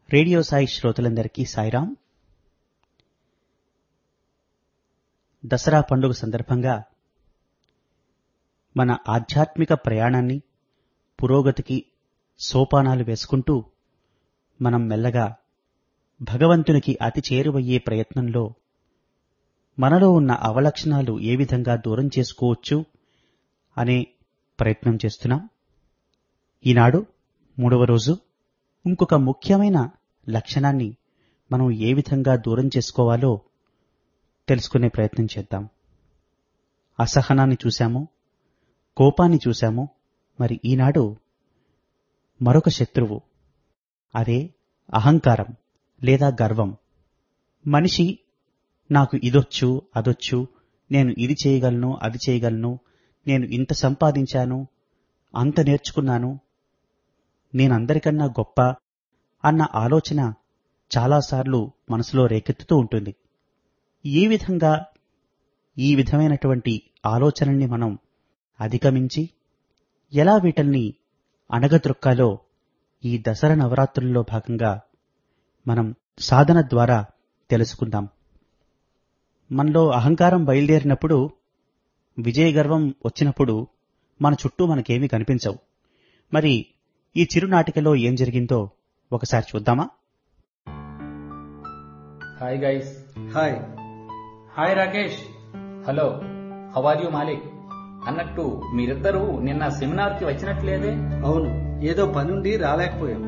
Radio Sai శ్రోతలందరికీ సాయిరాం దసరా పండుగ సందర్భంగా మన ఆధ్యాత్మిక ప్రయాణాన్ని పురోగతికి సోపానాలు వేసుకుంటూ మనం మెల్లగా భగవంతునికి అతి చేరువయ్యే ప్రయత్నంలో మనలో ఉన్న అవలక్షణాలు ఏ విధంగా దూరం చేసుకోవచ్చు అనే ప్రయత్నం చేస్తున్నాం ఈనాడు మూడవ రోజు ఇంకొక ముఖ్యమైన లక్షణాన్ని మనం ఏ విధంగా దూరం చేసుకోవాలో తెలుసుకునే ప్రయత్నం చేద్దాం అసహనాన్ని చూశాము కోపాన్ని చూశాము మరి ఈనాడు మరొక శత్రువు అదే అహంకారం లేదా గర్వం మనిషి నాకు ఇదొచ్చు అదొచ్చు నేను ఇది చేయగలను అది చేయగలను నేను ఇంత సంపాదించాను అంత నేర్చుకున్నాను నేనందరికన్నా గొప్ప అన్న ఆలోచన చాలాసార్లు మనసులో రేకెత్తుతూ ఉంటుంది ఏ విధంగా ఈ విధమైనటువంటి ఆలోచనల్ని మనం అధిగమించి ఎలా వీటల్ని అణగద్రొక్కాలో ఈ దసరా నవరాత్రుల్లో భాగంగా మనం సాధన ద్వారా తెలుసుకుందాం మనలో అహంకారం బయలుదేరినప్పుడు విజయ గర్వం వచ్చినప్పుడు మన చుట్టూ మనకేమీ కనిపించవు మరి ఈ చిరునాటికలో ఏం జరిగిందో ఒకసారి చూద్దామా hi guys hi hi Rakesh hello how are you Malik అన్నట్టు మీరిద్దరూ నిన్న సెమినార్ కి వచ్చినట్లేదే అవును ఏదో పనుండి రాలేకపోయాం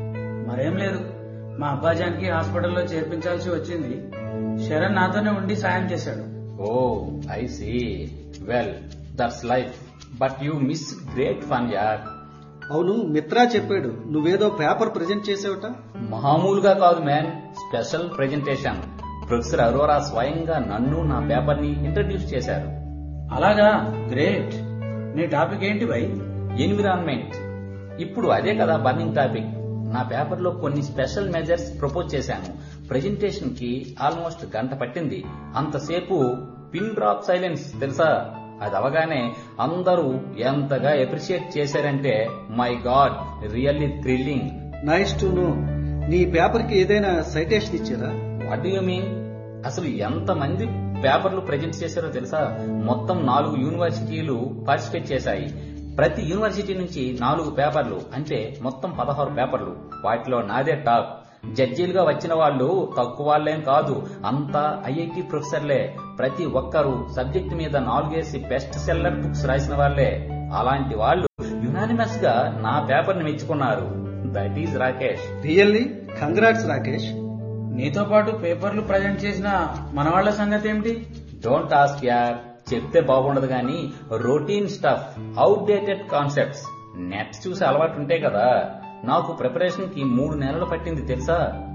మరేం లేదు మా అబ్బాజానికి హాస్పిటల్లో చేర్పించాల్సి వచ్చింది శరణ్ నాతోనే ఉండి సాయం చేశాడు oh I see well that's life but you miss great fun యార్ అవును మిత్రా చెప్పాడు నువ్వేదో పేపర్ ప్రజెంట్ చేసావుట మామూలుగా కాదు man special presentation professor Arora స్వయంగా నన్ను నా పేపర్ ని ఇంట్రడ్యూస్ చేశారు అలాగా గ్రేట్ నీ టాపిక్ ఏంటి భయ్ ఎన్విరాన్మెంట్ ఇప్పుడు అదే కదా బర్నింగ్ టాపిక్ నా పేపర్ లో కొన్ని స్పెషల్ మెజర్స్ ప్రపోజ్ చేశాను ప్రెజెంటేషన్ కి ఆల్మోస్ట్ గంట పట్టింది అంతసేపు పిన్ డ్రాప్ సైలెన్స్ తెలుసా అది అవగానే అందరూ ఎంతగా అప్రిషియేట్ చేశారంటే my god really thrilling nice to know నీ పేపర్ కి ఏదైనా సైటేషన్ ఇచ్చారా వాట్ యు మీన్ అసలు ఎంత మంది పేపర్లు ప్రజెంట్ చేశారో తెలుసా మొత్తం నాలుగు యూనివర్సిటీలు పార్టిసిపేట్ చేశాయి ప్రతి యూనివర్సిటీ నుంచి నాలుగు పేపర్లు అంటే మొత్తం పదహారు పేపర్లు వాటిలో నాదే టాప్ జడ్జీలుగా వచ్చిన వాళ్ళు తక్కువ వాళ్ళేం కాదు అంతా ఐఐటి ప్రొఫెసర్లే ప్రతి ఒక్కరు సబ్జెక్ట్ మీద నాలుగేసి బెస్ట్ సెల్లర్ బుక్స్ రాసిన వాళ్లే అలాంటి వాళ్ళు యునానిమస్ గా నా పేపర్ ని మెచ్చుకున్నారు that is Rakesh really congrats Rakesh నీతో పాటు పేపర్లు ప్రజెంట్ చేసిన మన వాళ్ళ సంగతి ఏమిటి డోంట్ ఆస్క్ యార్ చెప్తే బాగుండదు గాని routine stuff outdated concepts net చూసి అలవాటు ఉంటే కదా నాకు ప్రిపరేషన్ కి మూడు నెలలు పట్టింది తెలుసా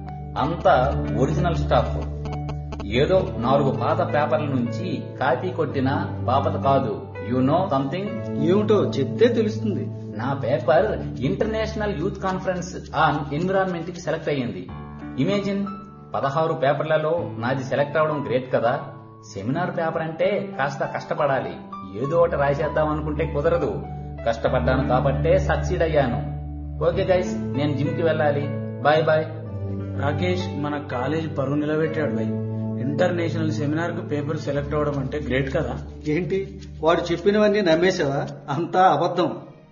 అంతా ఒరిజినల్ స్టఫ్ ఏదో నాలుగు పాత పేపర్ల నుంచి కాపీ కొట్టిన బాపత కాదు యు నో సంథింగ్ ఏమిటో చెప్తే తెలుస్తుంది నా paper international youth conference on environment కి సెలెక్ట్ అయ్యింది ఇమేజిన్ పదహారు పేపర్లలో నాది సెలెక్ట్ అవడం గ్రేట్ కదా సెమినార్ పేపర్ అంటే కాస్త కష్టపడాలి ఏదో ఒకటి రాసేద్దాం అనుకుంటే కుదరదు కష్టపడ్డాను కాబట్టే సక్సీడ్ అయ్యాను ఓకే గైస్ నేను జిమ్ కి వెళ్ళాలి బాయ్ బాయ్ రాకేష్ మన కాలేజ్ పరువు నిలబెట్టాడు భయ్ ఇంటర్నేషనల్ సెమినార్ కు పేపర్ సెలెక్ట్ అవ్వడం అంటే గ్రేట్ కదా ఏంటి వాడు చెప్పినవన్నీ నమ్మేశావా అంతా అబద్ధం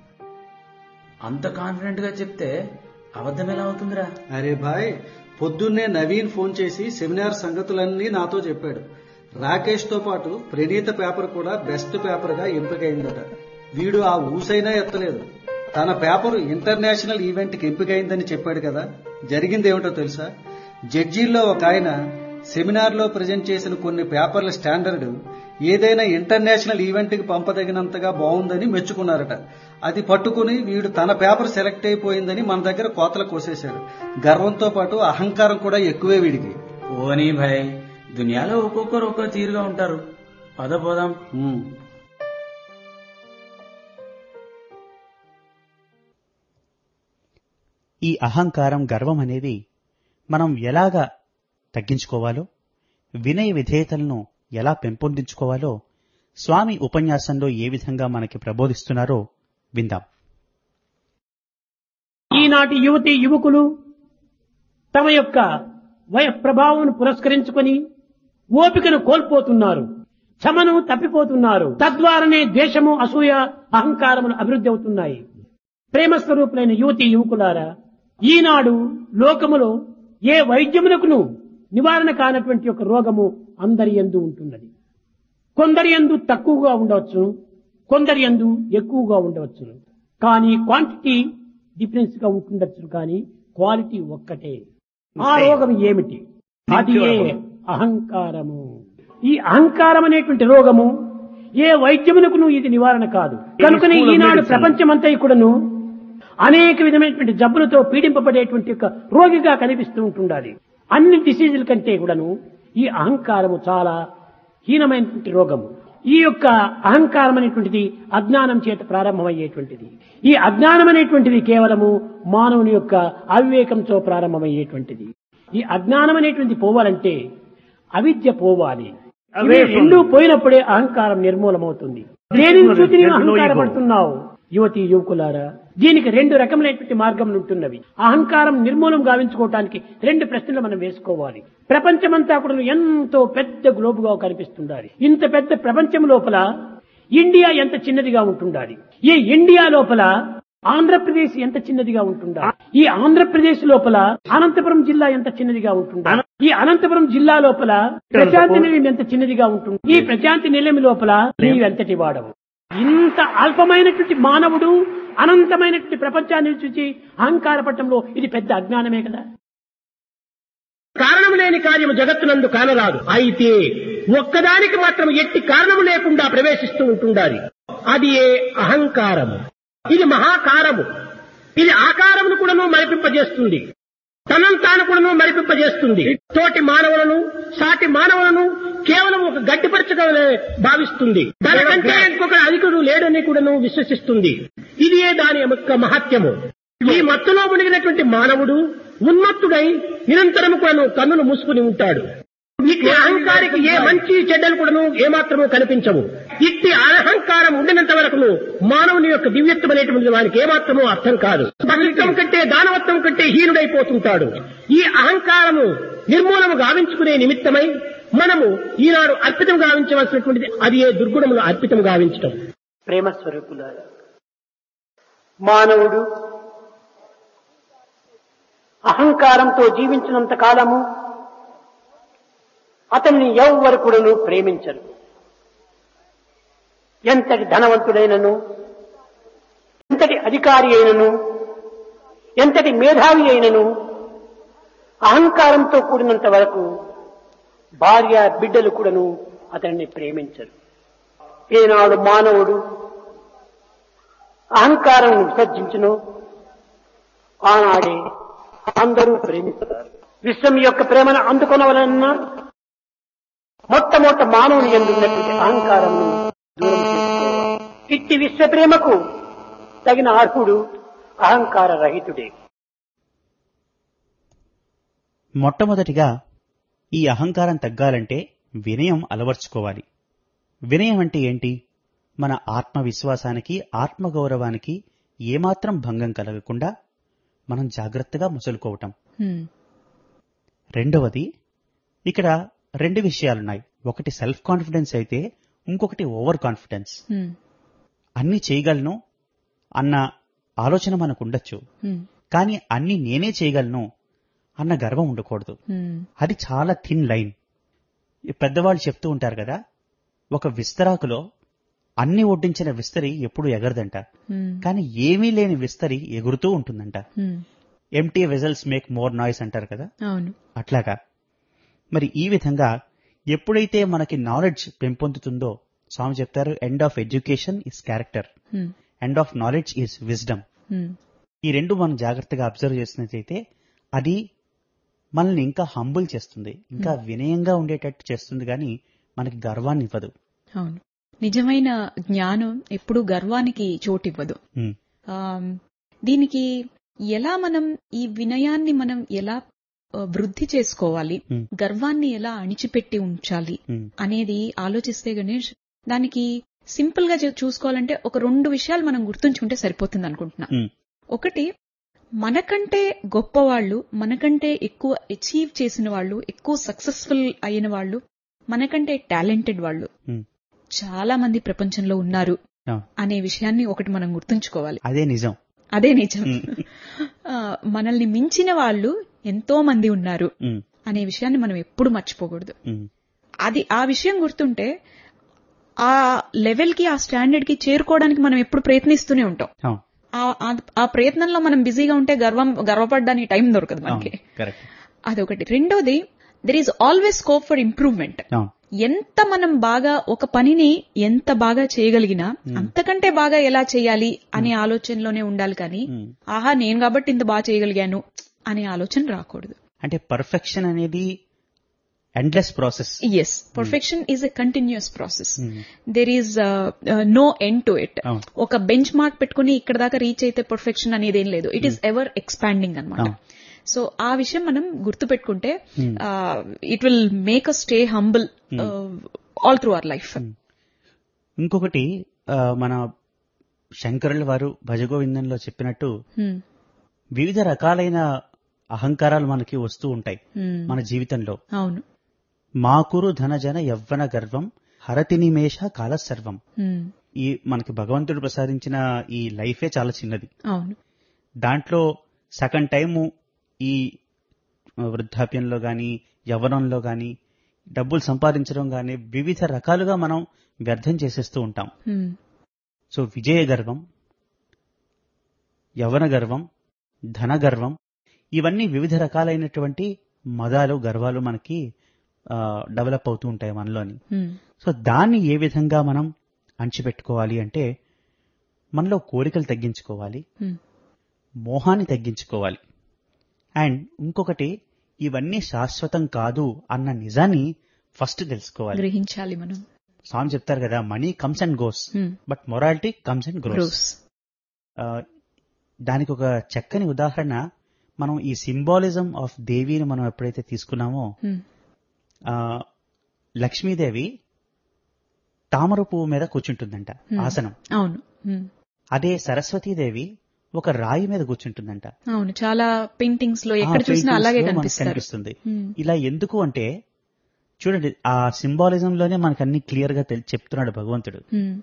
అంత కాన్ఫిడెంట్ గా చెప్తే అబద్ధం ఎలా అవుతుందిరా అరే భాయ్ పొద్దున్నే నవీన్ ఫోన్ చేసి సెమినార్ సంగతులన్నీ నాతో చెప్పాడు రాకేష్ తో పాటు ప్రణీత పేపర్ కూడా బెస్ట్ పేపర్ గా ఎంపికైందట వీడు ఆ ఊసైనా ఎత్తలేదు తన పేపర్ ఇంటర్నేషనల్ ఈవెంట్ కి ఎంపికైందని చెప్పాడు కదా జరిగిందేమిటో తెలుసా జడ్జీల్లో ఒక ఆయన సెమినార్ లో ప్రజెంట్ చేసిన కొన్ని పేపర్ల స్టాండర్డ్ ఏదైనా ఇంటర్నేషనల్ ఈవెంట్ కి పంపదగినంతగా బాగుందని మెచ్చుకున్నారట అది పట్టుకుని వీడు తన పేపర్ సెలెక్ట్ అయిపోయిందని మన దగ్గర కోతలు కోసేశాడు గర్వంతో పాటు అహంకారం కూడా ఎక్కువే వీడికి ఓనీ భయ్ దునియాలో ఒక్కొక్కరు ఒక్కో తీరుగా ఉంటారు పద పోదాం ఉమ్. ఈ అహంకారం గర్వం అనేది మనం ఎలాగా తగ్గించుకోవాలో వినయ విధేయతలను ఎలా పెంపొందించుకోవాలో స్వామి ఉపన్యాసంలో ఏ విధంగా మనకి ప్రబోధిస్తున్నారో విందాం ఈనాటి యువతి యువకులు తమ యొక్క వయ ప్రభావం పురస్కరించుకొని ఓపికను కోల్పోతున్నారు క్షమను తప్పిపోతున్నారు తద్వారానే ద్వేషము అసూయ అహంకారములు అభివృద్ధి అవుతున్నాయి ప్రేమ స్వరూపులైన యువతి యువకులారా ఈనాడు లోకములో ఏ వైద్యమునకును నివారణ కానటువంటి ఒక రోగము అందరి ఎందు ఉంటున్నది కొందరి ఎందు తక్కువగా ఉండవచ్చు కొందరి ఎందు ఎక్కువగా ఉండవచ్చు కానీ క్వాంటిటీ డిఫరెన్స్ గా ఉంటుండొచ్చు కానీ క్వాలిటీ ఒక్కటే ఆ రోగం ఏమిటి అది ఏ అహంకారము ఈ అహంకారం అనేటువంటి రోగము ఏ వైద్యమునకును ఇది నివారణ కాదు కనుకనే ఈనాడు ప్రపంచమంతా కూడాను అనేక విధమైనటువంటి జబ్బులతో పీడింపబడేటువంటి ఒక రోగిగా కనిపిస్తూ ఉంటుండాలి అన్ని డిసీజుల కంటే కూడాను ఈ అహంకారము చాలా హీనమైనటువంటి రోగము ఈ యొక్క అహంకారం అనేటువంటిది అజ్ఞానం చేత ప్రారంభమయ్యేటువంటిది ఈ అజ్ఞానం అనేటువంటిది కేవలము మానవుని యొక్క అవివేకంతో ప్రారంభమయ్యేటువంటిది ఈ అజ్ఞానం అనేటువంటిది పోవాలంటే అవిద్య పోవాలి ఇవి రెండు పోయినప్పుడే అహంకారం నిర్మూలమవుతుంది దేనిని చూసి నీవు అహంకారపడుతున్నావు యువతి యువకులారా దీనికి రెండు రకములైనటువంటి మార్గములు ఉంటున్నవి అహంకారం నిర్మూలం గావించుకోవటానికి రెండు ప్రశ్నలు మనం వేసుకోవాలి ప్రపంచమంతా కూడా ఎంతో పెద్ద గ్లోబుగా కనిపిస్తుండాలి ఇంత పెద్ద ప్రపంచం లోపల ఇండియా ఎంత చిన్నదిగా ఉంటుండాలి ఈ ఇండియా లోపల ఆంధ్రప్రదేశ్ ఎంత చిన్నదిగా ఉంటుందా ఈ ఆంధ్రప్రదేశ్ లోపల అనంతపురం జిల్లా ఎంత చిన్నదిగా ఉంటుందా ఈ అనంతపురం జిల్లా లోపల ప్రశాంతి నిలయం ఎంత చిన్నదిగా ఉంటుంది ఈ ప్రశాంతి నిలయం లోపల నీవు ఎంతటి వాడవు ఇంత అల్పమైనటువంటి మానవుడు అనంతమైనటువంటి ప్రపంచాన్ని చూసి అహంకార పట్టంలో ఇది పెద్ద అజ్ఞానమే కదా కారణం లేని కార్యము జగత్తునందు కానరాదు అయితే ఒక్కదానికి మాత్రం ఎట్టి కారణము లేకుండా ప్రవేశిస్తూ ఉంటుండాలి అది ఏ అహంకారము ఇది మహాకారము ఇది ఆకారమును కూడాను మరిపింపజేస్తుంది తనను తాను కూడాను మరిపింపజేస్తుంది తోటి మానవులను సాటి మానవులను కేవలం ఒక గడ్డిపరచగా భావిస్తుంది దానికంటే ఇంకొక అధికుడు లేడని కూడాను విశ్వసిస్తుంది ఇది దాని యొక్క మహత్యము ఈ మత్తులో మునిగినటువంటి మానవుడు ఉన్మత్తుడై నిరంతరం కూడాను కన్నులు మూసుకుని ఉంటాడు ఇట్టి అహంకారికి ఏ మంచి చెడ్డలు కూడాను ఏమాత్రము కనిపించవు ఇట్టి అహంకారం ఉండినంత వరకు మానవుని యొక్క దివ్యత్వం అనేటువంటిది వానికి ఏమాత్రమూ అర్థం కాదు భక్తిత్వం కంటే దానవత్వం కంటే హీనుడైపోతుంటాడు ఈ అహంకారము నిర్మూలము గావించుకునే నిమిత్తమై మనము ఈనాడు అర్పితం గావించవలసినటువంటిది అది ఏ దుర్గుణములు అర్పితం గావించటం ప్రేమ స్వరూపులారా మానవుడు అహంకారంతో జీవించినంత కాలము అతన్ని ఎవ్వరు కూడాను ప్రేమించరు ఎంతటి ధనవంతుడైనను ఎంతటి అధికారి అయినను ఎంతటి మేధావి అయినను అహంకారంతో కూడినంత వరకు భార్య బిడ్డలు కూడాను అతన్ని ప్రేమించరు ఏనాడు మానవుడు అహంకారం విసర్జించును ఆనాడే అందరూ ప్రేమిస్తారు విశ్వం యొక్క ప్రేమను అందుకొనవలన్నా మొట్టమొదట మానవుని ఎందున్నటువంటి అహంకారం దూరం చేసుకోవాలి ఇట్టి విశ్వ ప్రేమకు తగిన అర్హుడు అహంకార రహితుడే మొట్టమొదటిగా ఈ అహంకారం తగ్గాలంటే వినయం అలవర్చుకోవాలి వినయం అంటే ఏంటి మన ఆత్మవిశ్వాసానికి ఆత్మగౌరవానికి ఏమాత్రం భంగం కలగకుండా మనం జాగ్రత్తగా ముసలుకోవటం హ్మ్. రెండవది ఇక్కడ రెండు విషయాలున్నాయి ఒకటి సెల్ఫ్ కాన్ఫిడెన్స్ అయితే ఇంకొకటి ఓవర్ కాన్ఫిడెన్స్ హ్మ్. అన్ని చేయగలను అన్న ఆలోచన మనకు ఉండొచ్చు హ్మ్. కానీ అన్ని నేనే చేయగలను అన్న గర్వం ఉండకూడదు హ్మ్. అది చాలా థిన్ లైన్ ఈ పెద్దవాళ్ళు చెప్తూ ఉంటారు కదా ఒక విస్తరాకులో అన్ని ఒడ్డించిన విస్తరి ఎప్పుడు ఎగరదంట హ్మ్. కానీ ఏమీ లేని విస్తరి ఎగురుతూ ఉంటుందంట హ్మ్. Empty vessels make more noise అంటారు కదా అవును అట్లాగా మరి ఈ విధంగా ఎప్పుడైతే మనకి నాలెడ్జ్ పెంపొందుతుందో స్వామి చెప్తారు end of education is character hmm. End of knowledge is wisdom hmm. ఈ రెండు మనం జాగ్రత్తగా అబ్జర్వ్ చేసినట్లయితే అది మనల్ని ఇంకా హంబుల్ చేస్తుంది ఇంకా వినయంగా ఉండేటట్టు చేస్తుంది కానీ మనకి గర్వాన్ని ఇవ్వదు అవును నిజమైన జ్ఞానం ఎప్పుడూ గర్వానికి చోటివ్వదు ఉమ్, ఆమ్, దీనికి ఎలా మనం ఈ వినయాన్ని మనం ఎలా ఆ, వృద్ధి చేసుకోవాలి Hmm. గర్వాన్ని ఎలా అణిచిపెట్టి ఉంచాలి ఉమ్, అనేది ఆలోచిస్తే గణేష్ దానికి సింపుల్ గా చూ- చూసుకోవాలంటే ఒక రెండు విషయాలు మనం గుర్తుంచుకుంటే సరిపోతుంది అనుకుంటున్నా ఉమ్, ఒకటి మనకంటే గొప్పవాళ్ళు మనకంటే ఎక్కువ అచీవ్ చేసిన వాళ్ళు ఎక్కువ సక్సెస్ఫుల్ అయిన వాళ్ళు మనకంటే టాలెంటెడ్ వాళ్ళు ఉమ్, చాలా మంది ప్రపంచంలో ఉన్నారు అవును. అనే విషయాన్ని ఒకటి మనం గుర్తుంచుకోవాలి అదే నిజం అదే నిజం ఉమ్, ఆ, మనల్ని మించిన వాళ్ళు ఎంతో మంది ఉన్నారు ఉమ్, అనే విషయాన్ని మనం ఎప్పుడు మర్చిపోకూడదు ఉమ్, అది ఆ విషయం గుర్తుంటే ఆ లెవెల్ కి ఆ స్టాండర్డ్ కి చేరుకోవడానికి మనం ఎప్పుడు ప్రయత్నిస్తూనే ఉంటాం అవును ఆ- ఆ- ఆ ప్రయత్నంలో మనం బిజీగా ఉంటే గర్వం గర్వపడడానికి టైం దొరకదు మనకి అవును కరెక్ట్ అదొకటి రెండోది there is always scope for improvement అవును ఎంత మనం బాగా ఒక పనిని ఎంత బాగా చేయగలిగినా అంతకంటే బాగా ఎలా చేయాలి అనే ఆలోచనలోనే ఉండాలి కానీ ఉమ్. ఆహా నేను కాబట్టి ఇంత బాగా చేయగలిగాను అనే ఆలోచన రాకూడదు అంటే పర్ఫెక్షన్ అనేది endless process yes perfection is a continuous process there is no end to it అవును. ఒక బెంచ్ మార్క్ పెట్టుకుని ఇక్కడ దాకా రీచ్ అయితే పర్ఫెక్షన్ అనేది ఏం లేదు ఇట్ ఈస్ ఎవర్ ఎక్స్పాండింగ్ అనమాట అవును. సో ఆ విషయం మనం గుర్తు పెట్టుకుంటే it will make a stay humble all through our life ఇంకొకటి ఆ, మన శంకరుల వారు భజగోవిందంలో చెప్పినట్టు వివిధ రకాలైన అహంకారాలు మనకి వస్తూ ఉంటాయి మన జీవితంలో అవును మాకురు ధనజన యవ్వన గర్వం హరతి నిమేష కాల సర్వం Hmm. ఈ మనకి భగవంతుడు ప్రసాదించిన ఈ లైఫే చాలా చిన్నది అవును దాంట్లో సగం టైము ఈ వృద్ధాప్యంలో గాని యవ్వనంలో గాని డబ్బులు సంపాదించడం గాని వివిధ రకాలుగా మనం వ్యర్థం చేసేస్తూ ఉంటాం Hmm. సో విజయ గర్వం యవన గర్వం ధన గర్వం ఇవన్నీ వివిధ రకాలైనటువంటి మదాలు గర్వాలు మనకి డెవలప్ అవుతూ ఉంటాయి మనలోని Hmm. సో దాన్ని ఏ విధంగా మనం అణిచిపెట్టుకోవాలి అంటే మనలో కోరికలు తగ్గించుకోవాలి Hmm. మోహాన్ని తగ్గించుకోవాలి అండ్ ఇంకొకటి ఇవన్నీ శాశ్వతం కాదు అన్న నిజాన్ని ఫస్ట్ తెలుసుకోవాలి గ్రహించాలి మనం స్వామి చెప్తారు కదా money comes and goes Hmm. But morality comes and grows grows దానికి ఒక చక్కని ఉదాహరణ మనం ఈ సింబాలిజం ఆఫ్ దేవిని మనం ఎప్పుడైతే తీసుకున్నామో Hmm. ఆ, లక్ష్మీదేవి తామర పువ్వు మీద కూర్చుంటుందంట ఆసనం అవును Hmm. అదే సరస్వతీదేవి ఒక రాయి మీద కూర్చుంటుందంట అవును చాలా పెయింటింగ్స్ లో ఆ ఎక్కడ చూసినా paintings అలాగే లో మనకు కనిపిస్తారు కనిపిస్తుంది Hmm. ఇలా ఎందుకు అంటే చూడండి ఆ సింబాలిజం లోనే మనకు అన్ని క్లియర్ గా తెలి- చెప్తున్నాడు భగవంతుడు Hmm.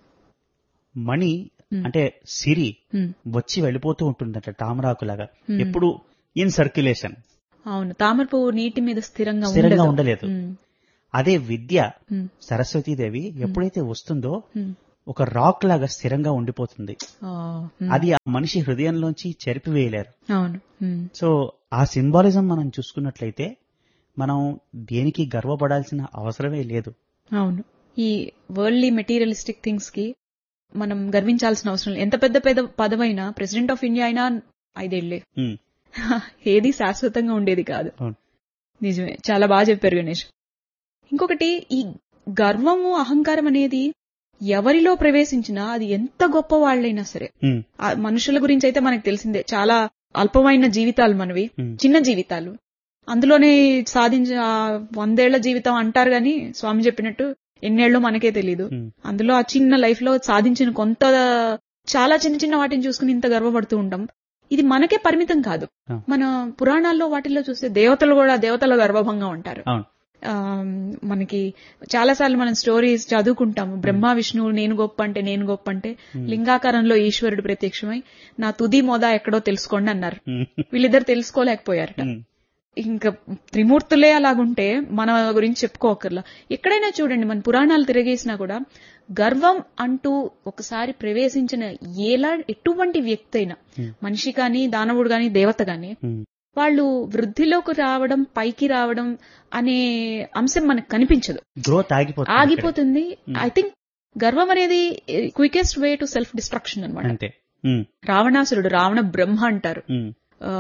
మణి అంటే సిరి Hmm. వచ్చి వెళ్ళిపోతూ ఉంటుందట తామరాకులాగా ఎప్పుడు ఇన్ సర్క్యులేషన్ అవును తామర పువ్వు నీటి మీద స్థిరంగా స్థిరంగా ఉండదు. ఉండలేదు Hmm. అదే విద్య Hmm. సరస్వతీదేవి ఎప్పుడైతే వస్తుందో Hmm. ఒక రాక్ లాగా స్థిరంగా ఉండిపోతుంది Oh, hmm. అది ఆ మనిషి హృదయంలోంచి చెరిపివేయలేరు అవును Hmm. సో ఆ సింబాలిజం మనం చూసుకున్నట్లయితే మనం దేనికి గర్వపడాల్సిన అవసరమే లేదు అవును ఈ వరల్డ్లీ మెటీరియలిస్టిక్ థింగ్స్ కి మనం గర్వించాల్సిన అవసరం లేదు ఎంత పెద్ద పెద్ద పదవైనా ప్రెసిడెంట్ ఆఫ్ ఇండియా అయినా ఐదేళ్లే ఉమ్, ఏది శాశ్వతంగా ఉండేది కాదు అవును. నిజమే చాలా బాగా చెప్పారు గణేష్ ఇంకొకటి ఈ గర్వము అహంకారం అనేది ఎవరిలో ప్రవేశించినా అది ఎంత గొప్ప వాళ్ళైనా సరే ఉమ్, ఆ మనుషుల గురించి అయితే మనకు తెలిసిందే చాలా అల్పమైన జీవితాలు మనవి Hmm. చిన్న జీవితాలు అందులోనే సాధించ ఆ వందేళ్ల జీవితం అంటారు గాని స్వామి చెప్పినట్టు ఎన్నేళ్ళు మనకే తెలియదు ఉమ్, అందులో ఆ చిన్న లైఫ్ లో సాధించిన కొంత చాలా చిన్న చిన్న వాటిని చూసుకుని ఇంత గర్వపడుతూ ఉంటాం ఇది మనకే పరిమితం కాదు Ah. మన పురాణాల్లో వాటిల్లో చూస్తే దేవతలు కూడా దేవతల గర్వభంగా ఉంటారు అవును ఆ, మనకి చాలా సార్లు మనం స్టోరీస్ చదువుకుంటాము బ్రహ్మ విష్ణువు నేను గొప్ప అంటే నేను గొప్ప అంటే లింగాకారంలో ఈశ్వరుడు ప్రత్యక్షమై నా తుది మోద ఎక్కడో తెలుసుకోండి అన్నారు ఉమ్, వీళ్ళిద్దరు తెలుసుకోలేకపోయారట ఉమ్, ఇంకా త్రిమూర్తులే అలాగుంటే మన గురించి చెప్పుకోకర్లా ఎక్కడైనా చూడండి మన పురాణాలు తిరగేసినా కూడా గర్వం అంటూ ఒకసారి ప్రవేశించిన ఎలా ఎటువంటి వ్యక్తి అయినా మనిషి కానీ దానవుడు గాని దేవత గాని ఉమ్, వాళ్ళు వృద్ధిలోకి రావడం పైకి రావడం అనే అంశం మనకు కనిపించదు గ్రోత్ ఆగిపోతుంది ఇక్కడ. ఆగిపోతుంది ఐ థింక్ గర్వం అనేది quickest way to self destruction అనమాట అంతే ఉమ్, రావణాసురుడు రావణ బ్రహ్మ అంటారు ఉమ్, ఆ,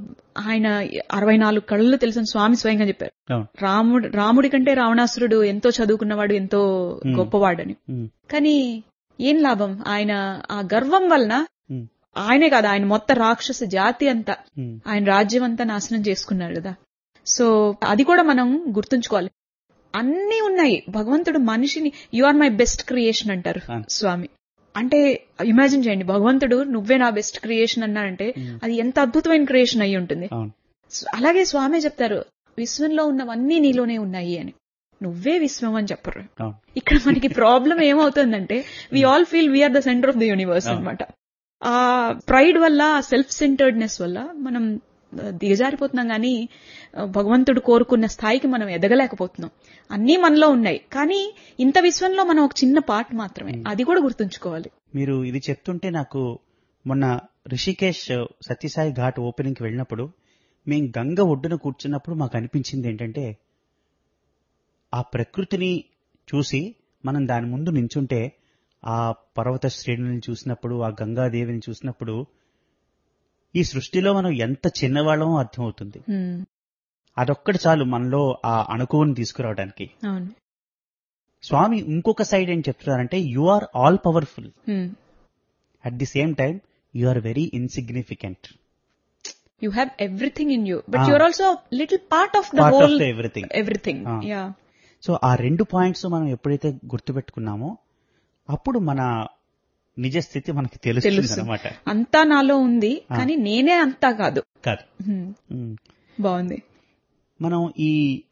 ఆయన అరవై నాలుగు కళ్ళు తెలిసిన స్వామి స్వయంగా చెప్పారు అవును రాముడు రాముడి కంటే రావణాసురుడు ఎంతో చదువుకున్నవాడు ఎంతో గొప్పవాడని ఉమ్, కానీ ఏం లాభం ఆయన ఆ గర్వం వలన ఉమ్, ఆయనే కాదు ఆయన మొత్తం రాక్షస జాతి అంతా ఉమ్, ఆయన రాజ్యం అంతా నాశనం చేసుకున్నారు కదా సో అది కూడా మనం గుర్తుంచుకోవాలి అన్నీ ఉన్నాయి భగవంతుడు మనిషిని you are my best creation అంటారు అవును. స్వామి అంటే ఇమాజిన్ చేయండి భగవంతుడు నువ్వే నా బెస్ట్ క్రియేషన్ అన్నాడంటే అది ఎంత అద్భుతమైన క్రియేషన్ అయి ఉంటుంది అవును స్వ- అలాగే స్వామి చెప్తారు విశ్వంలో ఉన్నవన్నీ నీలోనే ఉన్నాయి అని నువ్వే విశ్వం అని చెప్పరు అవును ఇక్కడ మనకి ప్రాబ్లం ఏమవుతుందంటే we all feel we're the centre of the universe అన్నమాట ఆ ప్రైడ్ వల్ల ఆ సెల్ఫ్ సెంటర్డ్నెస్ వల్ల మనం ఆ, దిగజారిపోతున్నాం కానీ ఆ, భగవంతుడు కోరుకున్న స్థాయికి మనం ఎదగలేకపోతున్నాం అన్నీ మనలో ఉన్నాయి కానీ ఇంత విశ్వంలో మనం ఒక చిన్న పార్ట్ మాత్రమే అది కూడా గుర్తుంచుకోవాలి మీరు ఇది చెప్తుంటే నాకు మొన్న రిషికేష్ సత్యసాయి ఘాట్ ఓపెనింగ్కి వెళ్ళినప్పుడు మేము గంగ ఒడ్డున కూర్చున్నప్పుడు మాకు అనిపించింది ఏంటంటే ఆ ప్రకృతిని చూసి మనం దాని ముందు నించుంటే ఆ పర్వత శ్రేణులను చూసినప్పుడు ఆ గంగాదేవిని చూసినప్పుడు ఈ సృష్టిలో మనం ఎంత చిన్నవాళ్ళమో అర్థమవుతుంది హ్మ్. అదొక్కటి చాలు మనలో ఆ అణుకువని తీసుకురావడానికి అవును స్వామి ఇంకొక సైడ్ ఏం చెప్తున్నారంటే you are all powerful hmm. At the same time you are very insignificant you have everything in you but Ah. You're also little part of the part whole of the everything everything Ah. Yeah so ఆ రెండు points మనం ఎప్పుడైతే గుర్తుపెట్టుకున్నామో అప్పుడు మన నిజ స్థితి మనకి తెలుస్తుంది తెలుసు అనమాట అంతా నాలో ఉంది కానీ నేనే అంతా కాదు కాదు హ్మ్. ఉమ్. బాగుంది మనం ఈ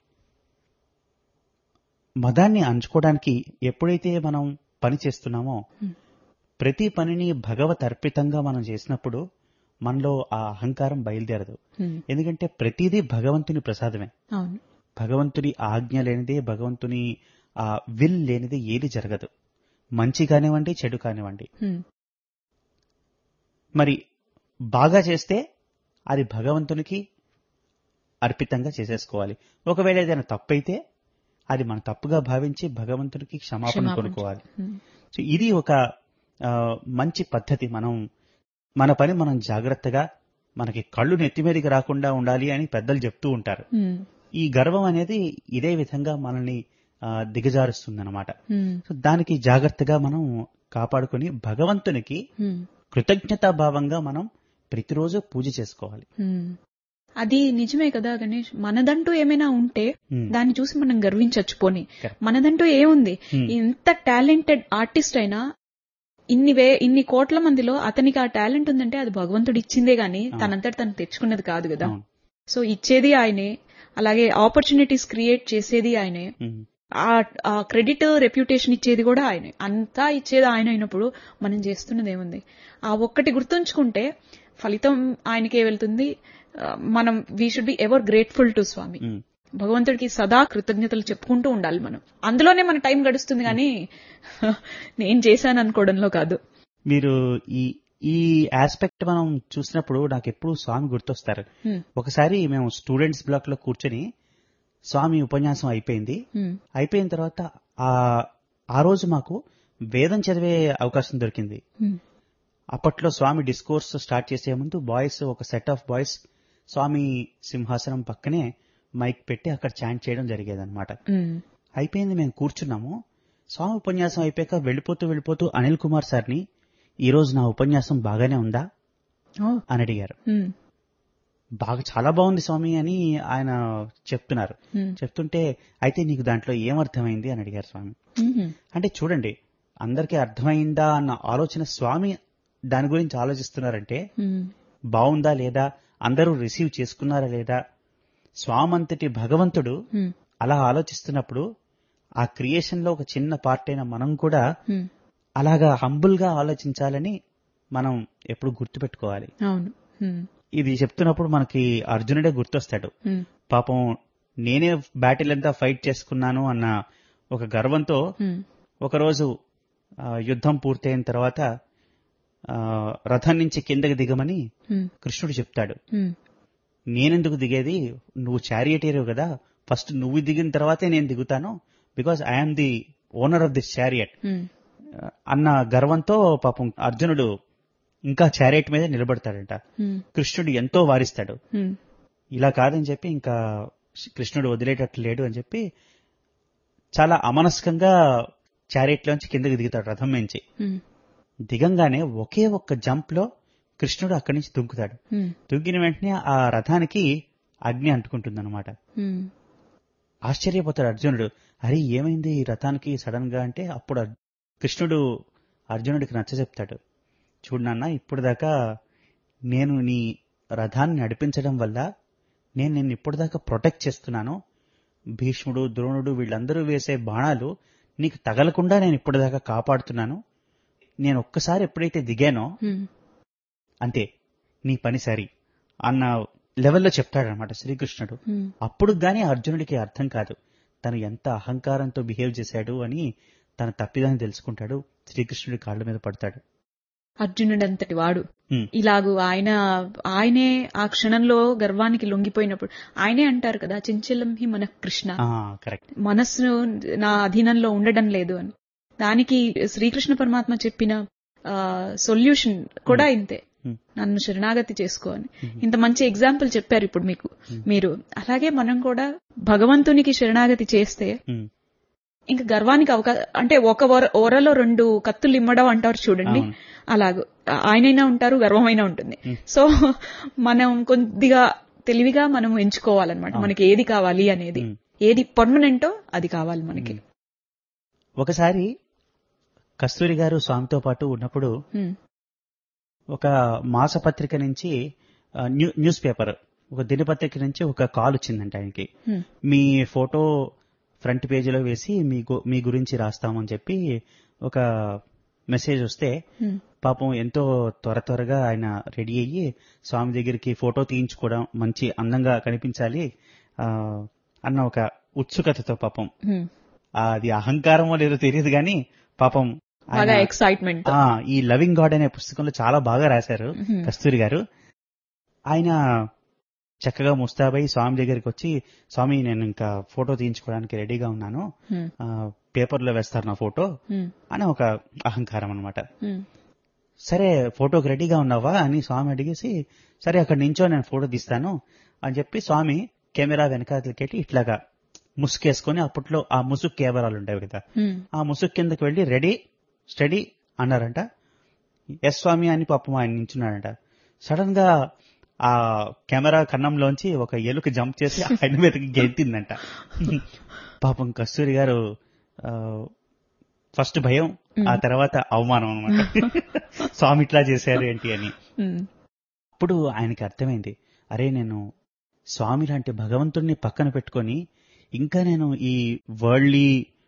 మదాన్ని అంచుకోవడానికి ఎప్పుడైతే మనం పని చేస్తున్నామో ప్రతి పనిని భగవత్ అర్పితంగా మనం చేసినప్పుడు మనలో ఆ అహంకారం బయలుదేరదు హ్మ్. ఎందుకంటే ప్రతిదీ భగవంతుని ప్రసాదమే అవును భగవంతుని ఆజ్ఞ లేనిదే భగవంతుని ఆ విల్ లేనిదే ఏది జరగదు మంచి కానివ్వండి చెడు కానివ్వండి హ్మ్. మరి బాగా చేస్తే అది భగవంతునికి అర్పితంగా చేసేసుకోవాలి ఒకవేళ ఏదైనా తప్పైతే అది మన తప్పుగా భావించి భగవంతునికి క్షమాపణ క్షమాపణ. కొనుక్కోవాలి హ్మ్. సో ఇది ఒక ఆ, మంచి పద్ధతి మనం మన పని మనం జాగ్రత్తగా మనకి కళ్ళు నెత్తి మీదకి రాకుండా ఉండాలి అని పెద్దలు చెప్తూ ఉంటారు హ్మ్. ఈ గర్వం అనేది ఇదే విధంగా మనల్ని ఆ, దిగజారుస్తుందన్నమాట హ్మ్. సో దానికి జాగ్రత్తగా మనం కాపాడుకొని భగవంతునికి హ్మ్. కృతజ్ఞతాభావంగా మనం ప్రతిరోజు పూజ చేసుకోవాలి హ్మ్. అది నిజమే కదా గణేష్ మనదంటూ ఏమైనా ఉంటే Hmm. దాన్ని చూసి మనం గర్వించచ్చు పోని Correct. మనదంటూ ఏముంది Hmm. ఇంత టాలెంటెడ్ ఆర్టిస్ట్ అయినా ఇన్ని వే ఇన్ని కోట్ల మందిలో అతనికి ఆ టాలెంట్ ఉందంటే అది భగవంతుడు ఇచ్చిందే గాని తనంతట తను తెచ్చుకున్నది కాదు కదా అవును. సో ఇచ్చేది ఆయనే అలాగే ఆపర్చునిటీస్ క్రియేట్ చేసేది ఆయనే ఉమ్. ఆ క్రెడిట్ రెప్యుటేషన్ ఇచ్చేది కూడా ఆయనే అంతా ఇచ్చేది ఆయన అయినప్పుడు మనం చేస్తున్నది ఏముంది ఆ ఒక్కటి గుర్తుంచుకుంటే ఫలితం ఆయనకే వెళ్తుంది ఆ, మనం we should be ever grateful to Swami um. భగవంతుడికి సదా కృతజ్ఞతలు చెప్పుకుంటూ ఉండాలి మనం అందులోనే మన టైం గడుస్తుంది కానీ నేను చేశాను అనుకోవడంలో కాదు మీరు ఈ ఈ ఆస్పెక్ట్ మనం చూసినప్పుడు నాకు ఎప్పుడు స్వామి గుర్తొస్తారు హ్మ్, ఒకసారి మేము స్టూడెంట్స్ బ్లాక్ లో కూర్చొని స్వామి ఉపన్యాసం అయిపోయింది హ్మ్, అయిపోయిన తర్వాత ఆ ఆ రోజు మాకు వేదం చదివే అవకాశం దొరికింది హ్మ్, అప్పట్లో స్వామి డిస్కోర్స్ స్టార్ట్ చేసే ముందు బాయ్స్ ఒక సెట్ ఆఫ్ బాయ్స్ స్వామి సింహాసనం పక్కనే మైక్ పెట్టి అక్కడ చాంట్ చేయడం జరిగేదన్నమాట హ్మ్, అయిపోయింది మేము కూర్చున్నాము స్వామి ఉపన్యాసం అయిపోయాక వెళ్ళిపోతూ వెళ్ళిపోతూ అనిల్ కుమార్ సార్ని ఈ రోజు నా ఉపన్యాసం బాగానే ఉందా ఓ, అని అడిగారు హ్మ్, బాగా చాలా బాగుంది స్వామి అని ఆయన చెప్తున్నారు హ్మ్, చెప్తుంటే అయితే నీకు దాంట్లో ఏమర్థమైంది అని అడిగారు స్వామి హ్మ్, అంటే చూడండి అందరికీ అర్థమైందా అన్న ఆలోచన స్వామి దాని గురించి ఆలోచిస్తున్నారంటే హ్మ్, బాగుందా లేదా అందరూ రిసీవ్ చేసుకున్నారా లేదా స్వామంతటి భగవంతుడు హ్మ్, అలా ఆలోచిస్తున్నప్పుడు ఆ క్రియేషన్ లో ఒక చిన్న పార్ట్ అయిన మనం కూడా హ్మ్. అలాగా హంబుల్ గా ఆలోచించాలని మనం ఎప్పుడు గుర్తుపెట్టుకోవాలి అవును హ్మ్, ఇది చెప్తున్నప్పుడు మనకి అర్జునుడే గుర్తొస్తాడు హ్మ్, పాపం నేనే బ్యాటిల్ అంతా ఫైట్ చేసుకున్నాను అన్న ఒక గర్వంతో హ్మ్, ఒకరోజు ఆ, యుద్ధం పూర్తయిన తర్వాత ఆ, రథం నుంచి కిందకి దిగమని హ్మ్, కృష్ణుడు చెప్తాడు హ్మ్, నేనెందుకు దిగేది నువ్వు చారియటేరియవు కదా ఫస్ట్ నువ్వు దిగిన తర్వాతే నేను దిగుతాను because I'm the owner of this chariot hmm, అన్న గర్వంతో పాపం అర్జునుడు ఇంకా చారియట్ మీద నిలబడతాడంట హ్మ్, కృష్ణుడు ఎంతో వారిస్తాడు హ్మ్, ఇలా కాదని చెప్పి ఇంకా కృష్ణుడు వదిలేటట్లు లేడు అని చెప్పి చాలా అమనస్కంగా చారియట్ లోంచి కిందకి దిగుతాడు రథం నుంచి హ్మ్, దిగంగానే ఒకే ఒక్క జంప్ లో కృష్ణుడు అక్కడి నుంచి దుంకుతాడు హ్మ్, దుంకిన వెంటనే ఆ రథానికి అగ్ని అంటుకుంటుందన్నమాట హ్మ్, ఆశ్చర్యపోతాడు అర్జునుడు అరే ఏమైంది ఈ రథానికి సడన్ గా అంటే అప్పుడు అర్- కృష్ణుడు అర్జునుడికి నచ్చ చెప్తాడు చూడు నాన్న ఇప్పుడు దాకా నేను నీ రథాన్ని నడిపించడం వల్ల నేను నిన్ను ఇప్పుడు దాకా ప్రొటెక్ట్ చేస్తున్నాను భీష్ముడు ద్రోణుడు వీళ్ళందరూ వేసే బాణాలు నీకు తగలకుండా నేను ఇప్పటిదాకా కాపాడుతున్నాను నేను ఒక్కసారి ఎప్పుడైతే దిగానో హ్మ్. అంతే నీ పని సరి అన్న లెవెల్లో చెప్తాడనమాట శ్రీకృష్ణుడు హ్మ్. అప్పుడు గానీ అర్జునుడికి అర్థం కాదు తను ఎంత అహంకారంతో బిహేవ్ చేశాడు అని తన తప్పిదాన్ని తెలుసుకుంటాడు శ్రీకృష్ణుడి కాళ్ళ మీద పడతాడు అర్జునుడు అంతటి వాడు హ్మ్. ఇలాగూ ఆయన ఆయనే ఆ క్షణంలో గర్వానికి లొంగిపోయినప్పుడు ఆయనే అంటారు కదా చించలం హి మన కృష్ణ ఆ కరెక్ట్ మనస్సు నా అధీనంలో ఉండడం లేదు అని దానికి శ్రీకృష్ణ పరమాత్మ చెప్పిన సొల్యూషన్ కూడా ఇంతే Hmm. నన్ను శరణాగతి చేసుకో అని ఇంత మంచి ఎగ్జాంపుల్ చెప్పారు ఇప్పుడు మీకు మీరు అలాగే మనం కూడా భగవంతునికి శరణాగతి చేస్తే ఇంకా గర్వానికి అవకాశం అంటే ఒక ఓర- ఓరలో రెండు కత్తులు ఇమ్మడం అంటారు చూడండి అవును. అలాగూ ఆయనైనా ఉంటారు గర్వమైనా ఉంటుంది సో మనం కొద్దిగా తెలివిగా మనం ఎంచుకోవాలన్నమాట మనకి ఏది కావాలి అనేది Hmm. ఏది పర్మనెంటో అది కావాలి మనకి ఒకసారి కస్తూరి గారు స్వామితో పాటు ఉన్నప్పుడు Hmm. ఒక మాసపత్రిక నుంచి ఆ, న్యూ- న్యూస్ పేపర్ ఒక దినపత్రిక నుంచి ఒక కాల్ వచ్చిందంట ఆయనకి Hmm. మీ ఫోటో ఫ్రంట్ పేజీలో వేసి మీ గు- మీ గురించి రాస్తామని చెప్పి ఒక మెసేజ్ వస్తే Hmm. పాపం ఎంతో త్వర త్వరగా ఆయన రెడీ అయ్యి స్వామి దగ్గరికి ఫోటో తీయించుకోవడం మంచి అందంగా కనిపించాలి ఆ, అన్న ఒక ఉత్సుకతతో పాపం Hmm. ఆ, అది అహంకారమో లేదో తెలియదు కానీ పాపం ఆయన- బాగా ఎక్సైట్మెంట్ ఆ, ఈ లవింగ్ గాడ్ అనే పుస్తకంలో చాలా బాగా రాశారు Mhm. కస్తూరి గారు ఆయన చక్కగా ముస్తాబై స్వామి దగ్గరికి వచ్చి స్వామి నేను ఇంకా ఫోటో తీయించుకోవడానికి రెడీగా ఉన్నాను ఆ, పేపర్లో వేస్తారు నా ఫోటో అని ఒక అహంకారం అనమాట సరే ఫోటోకి రెడీగా ఉన్నావా అని స్వామి అడిగేసి సరే అక్కడ నించో నేను ఫోటో తీస్తాను అని చెప్పి స్వామి కెమెరా వెనకాలకెళ్ళి ఇట్లాగా ముసుకేసుకొని అప్పట్లో ఆ ముసుగు కెమెరాలు ఉండేవి కదా ఆ ముసుగు కిందకి వెళ్ళి రెడీ స్టడీ అన్నారంట ఎస్ స్వామి అని పాపం ఆయన నించున్నాడంట సడన్ గా ఆ కెమెరా కన్నంలోంచి ఒక ఎలుక జంప్ చేసి ఆయన మీదకి గెంతిందంట పాపం కస్తూరి గారు ఫస్ట్ భయం ఆ తర్వాత అవమానం అనమాట స్వామి ఇట్లా చేశారు ఏంటి అని అప్పుడు ఆయనకి అర్థమైంది అరే నేను స్వామి లాంటి భగవంతుడిని పక్కన పెట్టుకొని ఇంకా నేను ఈ వరల్డ్లీ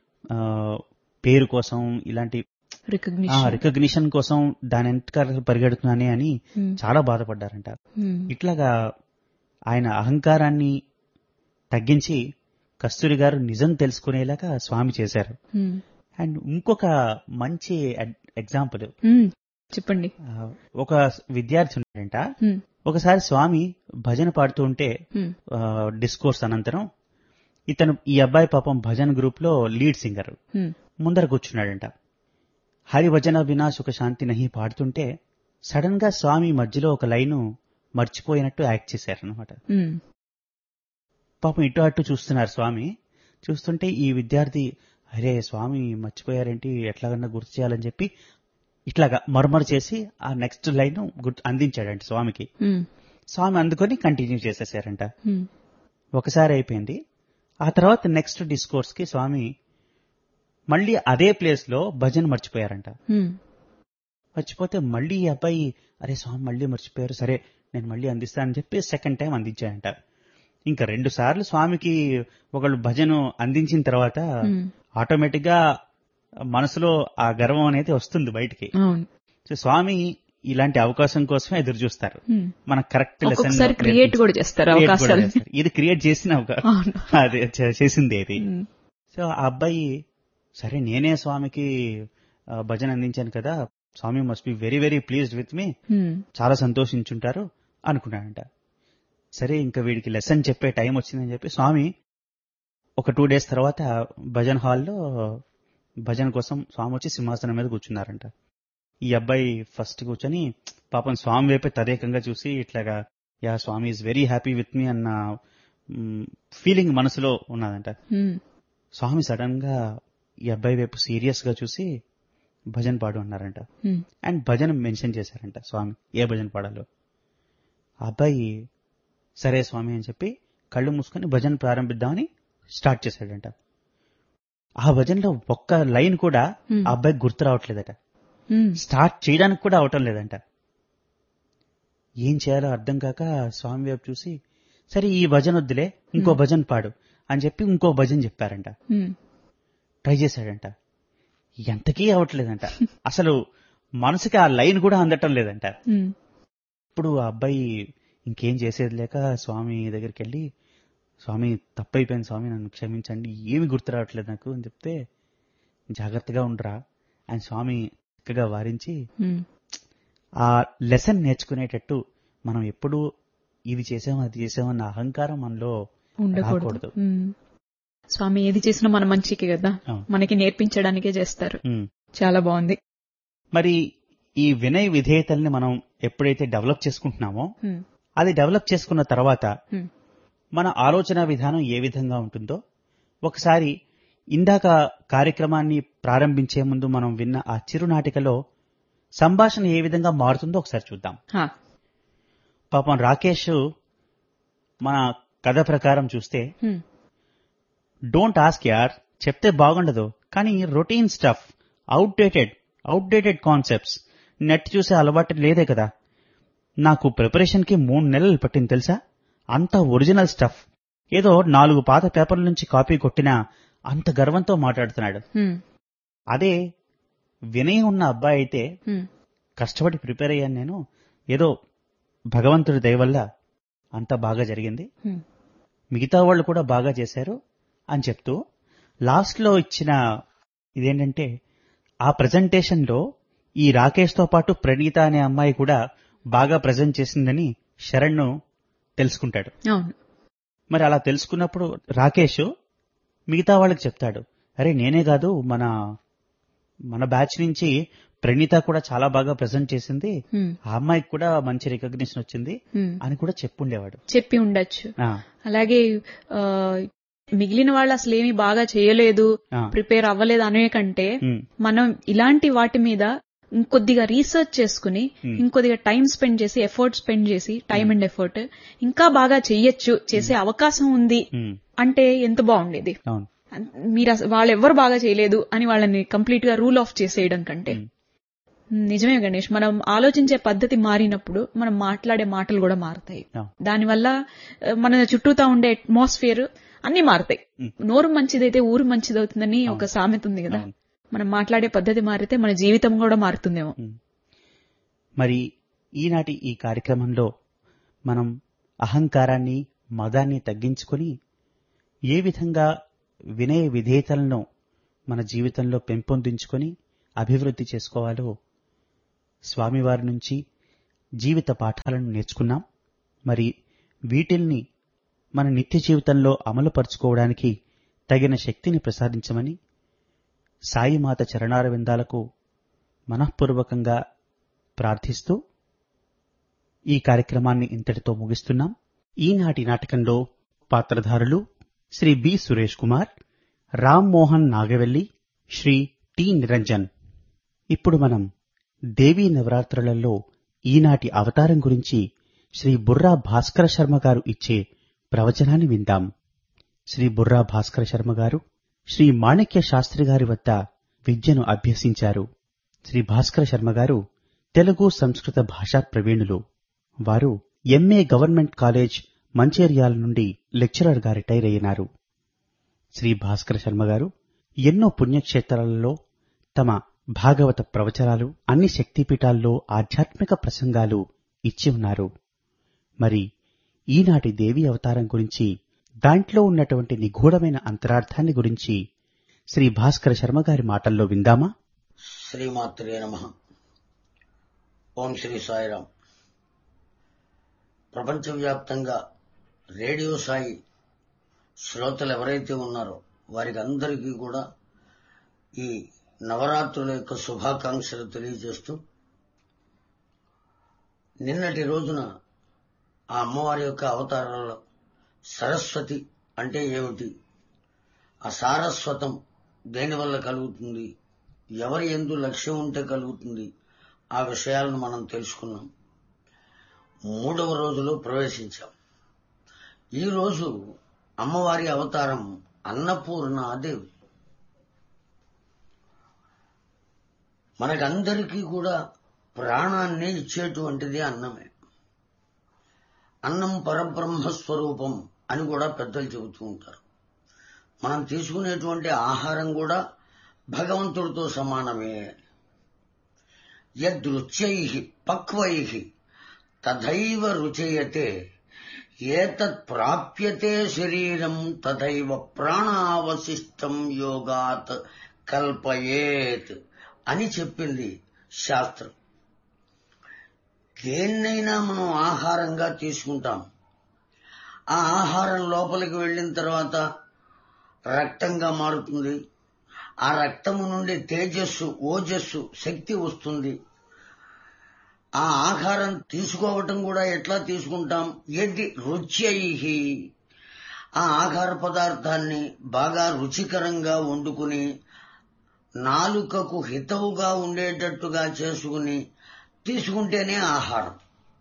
పేరు కోసం ఇలాంటి రికగ్నిషన్ రికగ్నిషన్ కోసం దాని వెనకాల పరిగెడుతున్నానే అని చాలా బాధపడ్డారంట ఇట్లాగా ఆయన అహంకారాన్ని తగ్గించి కస్తూరి గారు నిజం తెలుసుకునేలాగా స్వామి చేశారు అండ్ ఇంకొక మంచి ఎగ్జాంపుల్ చెప్పండి ఒక విద్యార్థి ఉన్నాడంట Hmm. ఒకసారి స్వామి భజన పాడుతూ ఉంటే Hmm. డిస్కోర్స్ అనంతరం ఇతను ఈ అబ్బాయి పాపం భజన గ్రూప్ లో లీడ్ సింగర్ Hmm. ముందర కూర్చున్నాడంట హరి భజన వినా సుఖ శాంతి నహి పాడుతుంటే సడన్ గా స్వామి మధ్యలో ఒక లైను మర్చిపోయినట్టు యాక్ట్ చేశారనమాట Hmm. పాపం ఇటు అటు చూస్తున్నారు స్వామి చూస్తుంటే ఈ విద్యార్థి అరే స్వామి మర్చిపోయారేంటి ఎట్లాగన్నా గుర్తు చేయాలని చెప్పి ఇట్లాగా మర్మర్ చేసి ఆ నెక్స్ట్ లైన్ గుర్తు అందించాడంట స్వామికి Hmm. స్వామి అందుకొని కంటిన్యూ చేసేసారంట Hmm. ఒకసారి అయిపోయింది ఆ తర్వాత నెక్స్ట్ డిస్కోర్స్ కి స్వామి మళ్ళీ అదే ప్లేస్ లో భజన మర్చిపోయారంట Hmm. మర్చిపోతే మళ్ళీ ఈ అబ్బాయి అరే స్వామి మళ్ళీ మర్చిపోయారు సరే నేను మళ్ళీ అందిస్తానని చెప్పి సెకండ్ టైం అందించాడంట ఇంకా రెండు సార్లు స్వామికి ఒకళ్ళు భజన అందించిన తర్వాత Hmm. ఆటోమేటిక్ గా మనసులో ఆ గర్వం అనేది వస్తుంది బయటికి అవును సో స్వామి ఇలాంటి అవకాశం కోసమే ఎదురు చూస్తారు Hmm. మన కరెక్ట్ ఒక్కొక్కసారి క్రియేట్ కూడా చేస్తారు అవకాశాలు ఇది క్రియేట్ చేసిన అవకాశం అవును అదే చే- చేసింది అది Hmm. సో ఆ అబ్బాయి సరే నేనే స్వామికి ఆ, భజన అందించాను కదా Swami must be very very pleased with me Hmm. చాలా సంతోషించుంటారు అనుకున్నాడంట సరే ఇంకా వీడికి లెసన్ చెప్పే టైం వచ్చిందని చెప్పి స్వామి ఒక టూ డేస్ తర్వాత భజన్ హాల్లో భజన కోసం స్వామి వచ్చి సింహాసనం మీద కూర్చున్నారంట ఈ అబ్బాయి ఫస్ట్ కూర్చొని పాపం స్వామి వైపే తదేకంగా చూసి ఇట్లాగా yeah Swami is very happy with me అన్న ఫీలింగ్ మనసులో ఉన్నదంట Hmm. స్వామి సడన్ గా ఈ అబ్బాయి వైపు సీరియస్ గా చూసి భజన్ పాడు అన్నారంట Hmm. అండ్ భజన మెన్షన్ చేశారంట స్వామి ఏ భజన పాడాలో ఆ అబ్బాయి సరే స్వామి అని చెప్పి కళ్ళు మూసుకొని భజన ప్రారంభిద్దామని స్టార్ట్ చేశాడంట ఆ భజనలో ఒక్క లైన్ కూడా Hmm. ఆ అబ్బాయికి గుర్తు రావట్లేదట ఉమ్, స్టార్ట్ చేయడానికి కూడా అవటం లేదంట ఏం చేయాలో అర్థం కాక స్వామి వైపు చూసి సరే ఈ భజన వద్దులే ఇంకో భజన పాడు అని చెప్పి ఇంకో భజన చెప్పారంట ఉమ్, ట్రై చేశాడంట ఎంతకీ అవట్లేదంట అసలు మనసుకి ఆ లైన్ కూడా అందటం లేదంట ఉమ్, ఇప్పుడు ఆ అబ్బాయి ఇంకేం చేసేది లేక స్వామి దగ్గరికి వెళ్ళి స్వామి తప్పైపోయింది స్వామి నన్ను క్షమించండి ఏమి గుర్తు రావట్లేదు నాకు అని చెప్తే జాగ్రత్తగా ఉండరా ఆయన స్వామి చక్కగా వారించి ఉమ్, ఆ లెసన్ నేర్చుకునేటట్టు మనం ఎప్పుడు ఇది చేసాం అది చేసామన్న అహంకారం మనలో ఉండకూడదు రాకూడదు. ఉమ్. స్వామి ఏది చేసినా మన మంచికి కదా అవును. మనకి నేర్పించడానికే చేస్తారు ఉమ్. చాలా బాగుంది మరి ఈ వినయ విధేయతల్ని మనం ఎప్పుడైతే డెవలప్ చేసుకుంటున్నామో ఉమ్, అది డెవలప్ చేసుకున్న తర్వాత ఉమ్, మన ఆలోచన విధానం ఏ విధంగా ఉంటుందో ఒకసారి ఇందాక కార్యక్రమాన్ని ప్రారంభించే ముందు మనం విన్న ఆ చిరునాటికలో సంభాషణ ఏ విధంగా మారుతుందో ఒకసారి చూద్దాం హా, పాపం రాకేష్ మన కథ ప్రకారం చూస్తే ఉమ్, డోంట్ ఆస్క్ యార్ చెప్తే బాగుండదు కానీ routine stuff outdated outdated concepts net చూసే అలవాటు లేదే కదా నాకు ప్రిపరేషన్ కి మూడు నెలలు పట్టింది తెలుసా అంత ఒరిజినల్ స్టఫ్ ఏదో నాలుగు పాత పేపర్ల నుంచి కాపీ కొట్టినా అంత గర్వంతో మాట్లాడుతున్నాడు ఉమ్, అదే వినయం ఉన్న అబ్బాయి అయితే ఉమ్, కష్టపడి ప్రిపేర్ అయ్యాను నేను ఏదో భగవంతుడి దయ వల్ల అంత బాగా జరిగింది ఉమ్, మిగతా వాళ్ళు కూడా బాగా చేశారు అని చెప్తూ లాస్ట్ లో ఇచ్చిన ఇదేంటంటే ఆ ప్రజెంటేషన్ లో ఈ రాకేష్ తో పాటు ప్రణీత అనే అమ్మాయి కూడా బాగా ప్రజెంట్ చేసిందని శరణ్ తెలుసుకుంటాడు అవును మరి అలా తెలుసుకున్నప్పుడు రాకేష్ మిగతా వాళ్ళకి చెప్తాడు అరే నేనే కాదు మన మన బ్యాచ్ నుంచి ప్రణీత కూడా చాలా బాగా ప్రజెంట్ చేసింది ఉమ్, ఆ అమ్మాయికి కూడా మంచి రికగ్నిషన్ వచ్చింది ఉమ్. అని కూడా చెప్పుండేవాడు చెప్పి ఉండొచ్చు ఆ, అలాగే ఆ, మిగిలిన వాళ్ళు అసలు ఏమి బాగా చేయలేదు ఆ, ప్రిపేర్ అవ్వలేదు అనే కంటే ఉమ్, మనం ఇలాంటి వాటి మీద ఇంకొద్దిగా రీసెర్చ్ చేసుకుని Hmm. ఇంకొద్దిగా టైం స్పెండ్ చేసి ఎఫర్ట్ స్పెండ్ చేసి టైం అండ్ ఎఫర్ట్ ఇంకా బాగా చెయ్యొచ్చు చేసే అవకాశం ఉంది ఉమ్, అంటే ఎంత బాగుండేది అవును అన్- మీరు అస- వాళ్ళు ఎవ్వరు బాగా చేయలేదు అని వాళ్ళని కంప్లీట్ గా రూల్ ఆఫ్ చేసేయడం కంటే Hmm. నిజమే గణేష్ మనం ఆలోచించే పద్ధతి మారినప్పుడు మనం మాట్లాడే మాటలు కూడా మారుతాయి అవును. దానివల్ల ఆ, మన చుట్టూతా ఉండే అట్మాస్ఫియర్ అన్ని మారుతాయి Hmm. నోరు మంచిదైతే ఊరు మంచిదవుతుందని ఒక సామెత ఉంది కదా అవును. మనం మాట్లాడే పద్ధతి మారితే మన జీవితం కూడా మారుతుందేమో మరి ఈనాటి ఈ కార్యక్రమంలో మనం అహంకారాన్ని మదాన్ని తగ్గించుకొని ఏ విధంగా వినయ విధేయతలను మన జీవితంలో పెంపొందించుకొని అభివృద్ధి చేసుకోవాలో స్వామివారి నుంచి జీవిత పాఠాలను నేర్చుకున్నాం మరి వీటిల్ని మన నిత్య జీవితంలో అమలుపరుచుకోవడానికి తగిన శక్తిని ప్రసాదించమని సాయిమాత చరణార విందాలకు మనఃపూర్వకంగా ప్రార్థిస్తూ ఈ కార్యక్రమాన్ని ఇంతటితో ముగిస్తున్నాం ఈనాటి నాటకంలో పాత్రధారులు శ్రీ బి సురేష్ కుమార్ రామ్ మోహన్ నాగవెల్లి శ్రీ టి నిరంజన్ ఇప్పుడు మనం దేవీ నవరాత్రులలో ఈనాటి అవతారం గురించి శ్రీ బుర్రా భాస్కర శర్మ గారు ఇచ్చే ప్రవచనాన్ని విందాం శ్రీ బుర్రా భాస్కర శర్మ గారు శ్రీ మాణిక్య శాస్త్రి గారి వద్ద విద్యను అభ్యసించారు శ్రీ భాస్కర శర్మ గారు తెలుగు సంస్కృత భాషా ప్రవీణులు వారు ఎంఏ గవర్నమెంట్ కాలేజ్ మంచేర్యాల నుండి లెక్చరర్ గా రిటైర్ అయినారు శ్రీ భాస్కర శర్మ గారు ఎన్నో పుణ్యక్షేత్రాలలో తమ భాగవత ప్రవచనాలు అన్ని శక్తిపీఠాల్లో ఆధ్యాత్మిక ప్రసంగాలు ఇచ్చి ఉన్నారు మరి ఈనాటి దేవి అవతారం గురించి దాంట్లో ఉన్నటువంటి నిగూఢమైన అంతరార్థాన్ని గురించి శ్రీ భాస్కర శర్మ గారి మాటల్లో విందామా శ్రీమాత్రే నమ ఓం శ్రీ సాయిరాం ప్రపంచవ్యాప్తంగా రేడియో సాయి శ్రోతలు ఎవరైతే ఉన్నారో వారికి అందరికీ కూడా ఈ నవరాత్రుల యొక్క శుభాకాంక్షలు తెలియజేస్తూ నిన్నటి రోజున ఆ అమ్మవారి యొక్క అవతారాల్లో సరస్వతి అంటే ఏమిటి ఆ సారస్వతం దేనివల్ల కలుగుతుంది ఎవరి ఎందు లక్ష్యం ఉంటే కలుగుతుంది ఆ విషయాలను మనం తెలుసుకున్నాం మూడవ రోజులో ప్రవేశించాం ఈ రోజు అమ్మవారి అవతారం అన్నపూర్ణాదేవి మనకందరికీ కూడా ప్రాణాన్ని ఇచ్చేటువంటిది అన్నమే అన్నం పరబ్రహ్మ స్వరూపం అని కూడా పెద్దలు చెబుతూ ఉంటారు మనం తీసుకునేటువంటి ఆహారం కూడా భగవంతుడితో సమానమే యదృచ్యై పక్వై తథైవ రుచయతే ఏతత్ ప్రాప్యతే శరీరం తథైవ ప్రాణావశిష్టం యోగాత్ కల్పయేత్ అని చెప్పింది శాస్త్రం దేన్నైనా మనం ఆహారంగా తీసుకుంటాం ఆ ఆహారం లోపలికి వెళ్ళిన తర్వాత రక్తంగా మారుతుంది ఆ రక్తము నుండి తేజస్సు ఓజస్సు శక్తి వస్తుంది ఆ ఆహారం తీసుకోవటం కూడా ఎట్లా తీసుకుంటాం ఎది రుచ్యై ఆ ఆహార పదార్థాన్ని బాగా రుచికరంగా వండుకుని నాలుకకు హితవుగా ఉండేటట్టుగా చేసుకుని తీసుకుంటేనే ఆహారం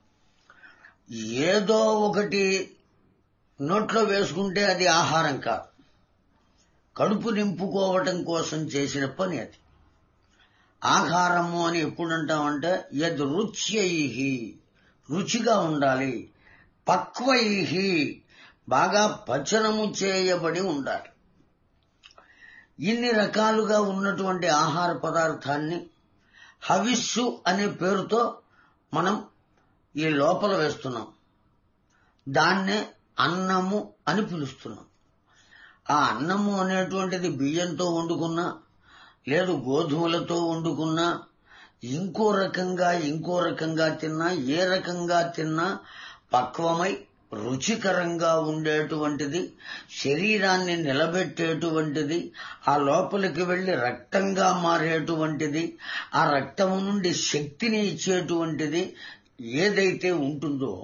ఏదో ఒకటి నోట్లో వేసుకుంటే అది ఆహారం కాదు కడుపు నింపుకోవటం కోసం చేసిన పని అది ఆహారము అని ఎప్పుడంటామంటే యద్ రుచ్యై రుచిగా ఉండాలి పక్వై బాగా పచనము చేయబడి ఉండాలి ఇన్ని రకాలుగా ఉన్నటువంటి ఆహార పదార్థాన్ని హవిస్సు అనే పేరుతో మనం ఈ లోపల వేస్తున్నాం దాన్నే అన్నము అని పిలుస్తున్నాం ఆ అన్నము అనేటువంటిది బియ్యంతో వండుకున్నా లేదు గోధుమలతో వండుకున్నా ఇంకో రకంగా ఇంకో రకంగా తిన్నా ఏ రకంగా తిన్నా పక్వమై రుచికరంగా ఉండేటువంటిది శరీరాన్ని నిలబెట్టేటువంటిది ఆ లోపలికి వెళ్లి రక్తంగా మారేటువంటిది ఆ రక్తము నుండి శక్తిని ఇచ్చేటువంటిది ఏదైతే ఉంటుందో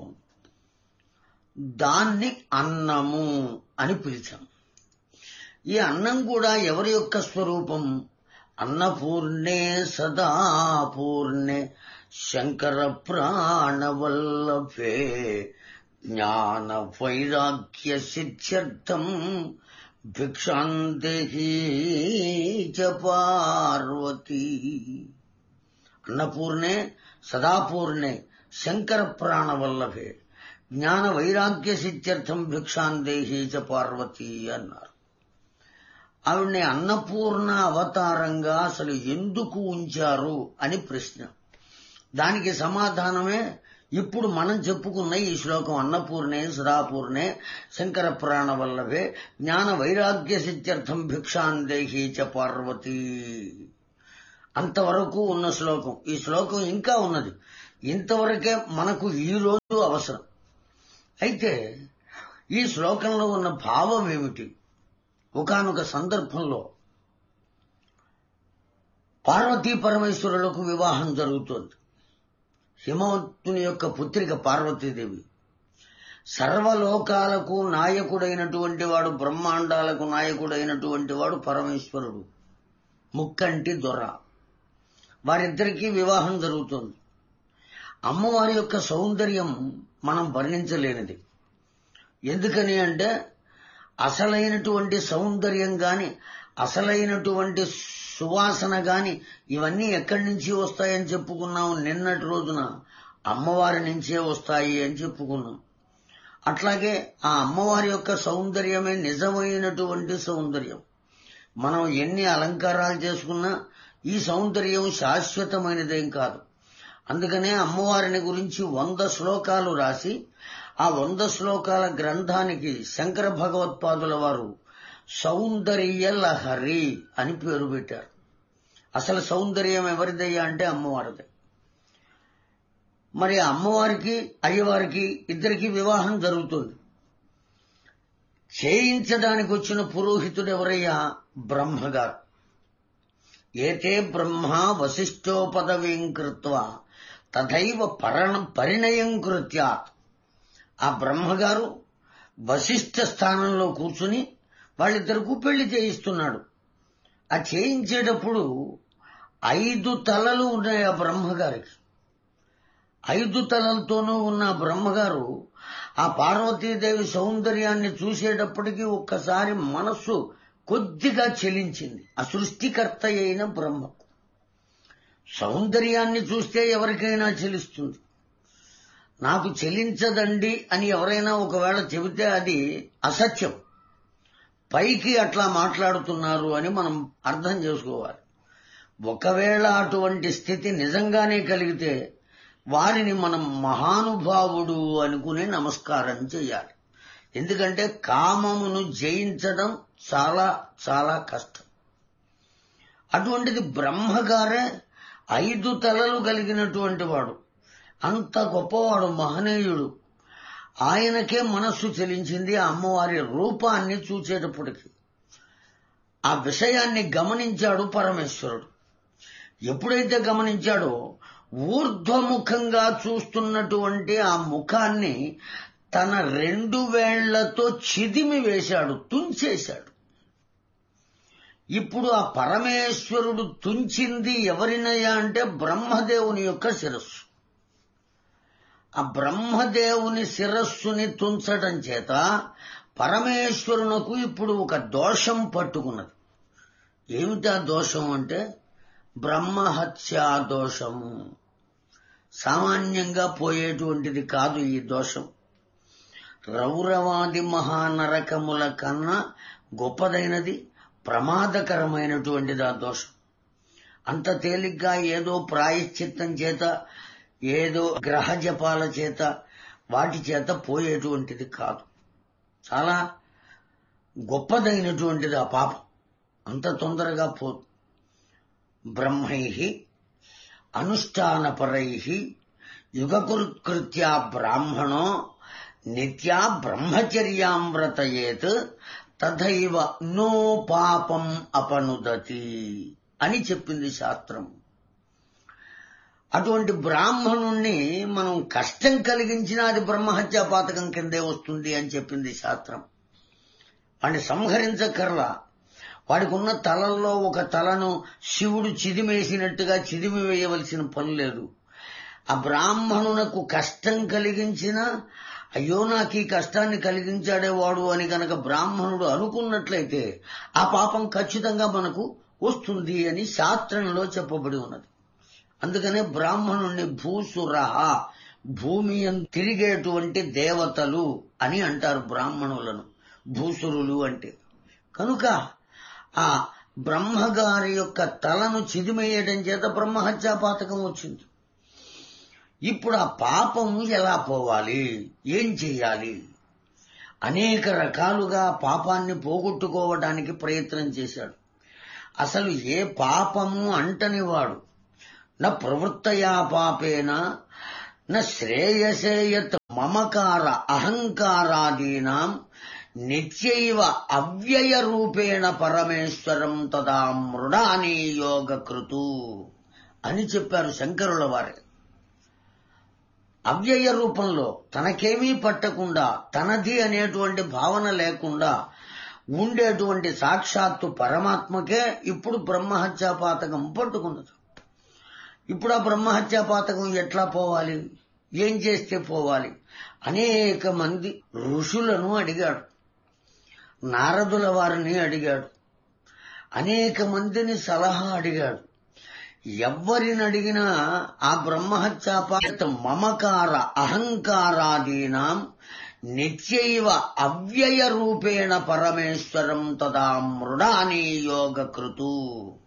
దాన్ని అన్నము అని పిలిచాం ఈ అన్నం కూడా ఎవరి యొక్క స్వరూపం అన్నపూర్ణే సదా పూర్ణే శంకర ప్రాణవల్లభే జ్ఞాన వైరాగ్య సిద్ధ్యర్థం భిక్షాందేహీ చ పార్వతీ అన్నపూర్ణే సదాపూర్ణే శంకర ప్రాణవల్లభే జ్ఞాన వైరాగ్య సిద్ధ్యర్థం భిక్షాందేహీ చ పార్వతీ అన్నారు ఆవిడ్ని అన్నపూర్ణ అవతారంగా అసలు ఎందుకు ఉంచారు అని ప్రశ్న దానికి సమాధానమే ఇప్పుడు మనం చెప్పుకున్న ఈ శ్లోకం అన్నపూర్ణే సదాపూర్ణే శంకర ప్రాణ వల్లభే జ్ఞాన వైరాగ్య సిద్ధ్యర్థం భిక్షాందేహీ చ పార్వతీ అంతవరకు ఉన్న శ్లోకం ఈ శ్లోకం ఇంకా ఉన్నది ఇంతవరకే మనకు ఈ రోజు అవసరం అయితే ఈ శ్లోకంలో ఉన్న భావం ఏమిటి ఒకనొక సందర్భంలో పార్వతీ పరమేశ్వరులకు వివాహం జరుగుతోంది హిమవంతుని యొక్క పుత్రిక పార్వతీదేవి సర్వలోకాలకు నాయకుడైనటువంటి వాడు బ్రహ్మాండాలకు నాయకుడైనటువంటి వాడు పరమేశ్వరుడు ముక్కంటి దొర వారిద్దరికీ వివాహం జరుగుతోంది అమ్మవారి యొక్క సౌందర్యం మనం వర్ణించలేనిది ఎందుకని అంటే అసలైనటువంటి సౌందర్యం గాని అసలైనటువంటి సువాసన గాని ఇవన్నీ ఎక్కడి నుంచి వస్తాయని చెప్పుకున్నాం నిన్నటి రోజున అమ్మవారి నుంచే వస్తాయి అని చెప్పుకున్నాం అట్లాగే ఆ అమ్మవారి యొక్క సౌందర్యమే నిజమైనటువంటి సౌందర్యం మనం ఎన్ని అలంకారాలు చేసుకున్నా ఈ సౌందర్యం శాశ్వతమైనదేం కాదు అందుకనే అమ్మవారిని గురించి వంద శ్లోకాలు రాసి ఆ వంద శ్లోకాల గ్రంథానికి శంకర భగవత్పాదుల వారు సౌందర్య లహరి అని పేరు పెట్టారు అసలు సౌందర్యం ఎవరిదయ్యా అంటే అమ్మవారిదే మరి అమ్మవారికి అయ్యవారికి ఇద్దరికి వివాహం జరుగుతుంది చేయించడానికి వచ్చిన పురోహితుడు ఎవరయ్యా బ్రహ్మగారు ఏతే బ్రహ్మ వశిష్ఠోపదవీం కృత్వ తథైవ పరణ పరిణయం కృత్యాత్ ఆ బ్రహ్మగారు వశిష్ఠ స్థానంలో కూర్చుని వాళ్ళిద్దరికి పెళ్లి చేయిస్తున్నాడు ఆ చేయించేటప్పుడు ఐదు తలలు ఉన్నాయి ఆ బ్రహ్మగారికి ఐదు తలలతోనూ ఉన్న బ్రహ్మగారు ఆ పార్వతీదేవి సౌందర్యాన్ని చూసేటప్పటికీ ఒక్కసారి మనస్సు కొద్దిగా చెలించింది ఆ సృష్టికర్త అయిన బ్రహ్మకు సౌందర్యాన్ని చూస్తే ఎవరికైనా చెలిస్తుంది నాకు చెలించదండి అని ఎవరైనా ఒకవేళ చెబితే అది అసత్యం పైకి అట్లా మాట్లాడుతున్నారు అని మనం అర్థం చేసుకోవాలి ఒకవేళ అటువంటి స్థితి నిజంగానే కలిగితే వారిని మనం మహానుభావుడు అనుకుని నమస్కారం చేయాలి ఎందుకంటే కామమును జయించడం చాలా చాలా కష్టం అటువంటిది బ్రహ్మగారే ఐదు తలలు కలిగినటువంటి వాడు అంత గొప్పవాడు మహనీయుడు ఆయనకే మనస్సు చెలించింది ఆ అమ్మవారి రూపాన్ని చూచేటప్పటికి ఆ విషయాన్ని గమనించాడు పరమేశ్వరుడు ఎప్పుడైతే గమనించాడో ఊర్ధ్వముఖంగా చూస్తున్నటువంటి ఆ ముఖాన్ని తన రెండు వేళ్లతో చిదిమి వేశాడు తుంచేశాడు ఇప్పుడు ఆ పరమేశ్వరుడు తుంచింది ఎవరినయ్యా అంటే బ్రహ్మదేవుని యొక్క శిరస్సు ఆ బ్రహ్మదేవుని శిరస్సుని తుంచడం చేత పరమేశ్వరునకు ఇప్పుడు ఒక దోషం పట్టుకున్నది ఏమిటా దోషం అంటే బ్రహ్మహత్యా దోషము సామాన్యంగా పోయేటువంటిది కాదు ఈ దోషం రౌరవాది మహానరకముల కన్నా గొప్పదైనది ప్రమాదకరమైనటువంటిది ఆ దోషం అంత తేలిగ్గా ఏదో ప్రాయశ్చిత్తం చేత ఏదో గ్రహ జపాల చేత వాటి చేత పోయేటువంటిది కాదు చాలా గొప్పదైనటువంటిది ఆ పాపం అంత తొందరగా పోదు బ్రహ్మై అనుష్ఠానపరై యుగకృత్కృత్యా బ్రాహ్మణో నిత్యా బ్రహ్మచర్యాం వ్రతయేత్ తథైవ నో పాపం అపనుదతి అని చెప్పింది శాస్త్రం అటువంటి బ్రాహ్మణుణ్ణి మనం కష్టం కలిగించినా అది బ్రహ్మహత్యా పాతకం కిందే వస్తుంది అని చెప్పింది శాస్త్రం వాడిని సంహరించకర్లా వాడికి ఉన్న తలల్లో ఒక తలను శివుడు చిదిమేసినట్టుగా చిదిమి వేయవలసిన పని లేదు ఆ బ్రాహ్మణునకు కష్టం కలిగించినా అయ్యో నాకు ఈ కష్టాన్ని కలిగించాడే వాడు అని గనక బ్రాహ్మణుడు అనుకున్నట్లయితే ఆ పాపం ఖచ్చితంగా మనకు వస్తుంది అని శాస్త్రంలో చెప్పబడి ఉన్నది అందుకనే బ్రాహ్మణుణ్ణి భూసురహ భూమి తిరిగేటువంటి దేవతలు అని అంటారు బ్రాహ్మణులను భూసురులు అంటే కనుక ఆ బ్రహ్మగారి యొక్క తలను చిదిమేయడం చేత బ్రహ్మహత్యా పాతకం వచ్చింది ఇప్పుడు ఆ పాపం ఎలా పోవాలి ఏం చేయాలి అనేక రకాలుగా పాపాన్ని పోగొట్టుకోవడానికి ప్రయత్నం చేశాడు అసలు ఏ పాపము అంటనివాడు నా ప్రవృత్తయా పాపేన నా శ్రేయసేయత్ మమకార అహంకారాదీనాం నిత్యైవ అవ్యయ రూపేణ పరమేశ్వరం తదా మృడాని యోగకృతు అని చెప్పారు శంకరుల వారే అవ్యయ రూపంలో తనకేమీ పట్టకుండా తనది అనేటువంటి భావన లేకుండా ఉండేటువంటి సాక్షాత్తు పరమాత్మకే ఇప్పుడు బ్రహ్మహత్యా పాతకం పట్టుకున్నది ఇప్పుడు ఆ బ్రహ్మహత్యా పాతకం ఎట్లా పోవాలి ఏం చేస్తే పోవాలి అనేక మంది ఋషులను అడిగాడు నారదుల వారిని అడిగాడు అనేక మందిని సలహా అడిగాడు ఎవ్వరిని అడిగినా ఆ బ్రహ్మహత్యాపాత మమకార అహంకారాదీనాం నిత్యైవ అవ్యయ రూపేణ పరమేశ్వరం తదా మృడాని యోగకృతు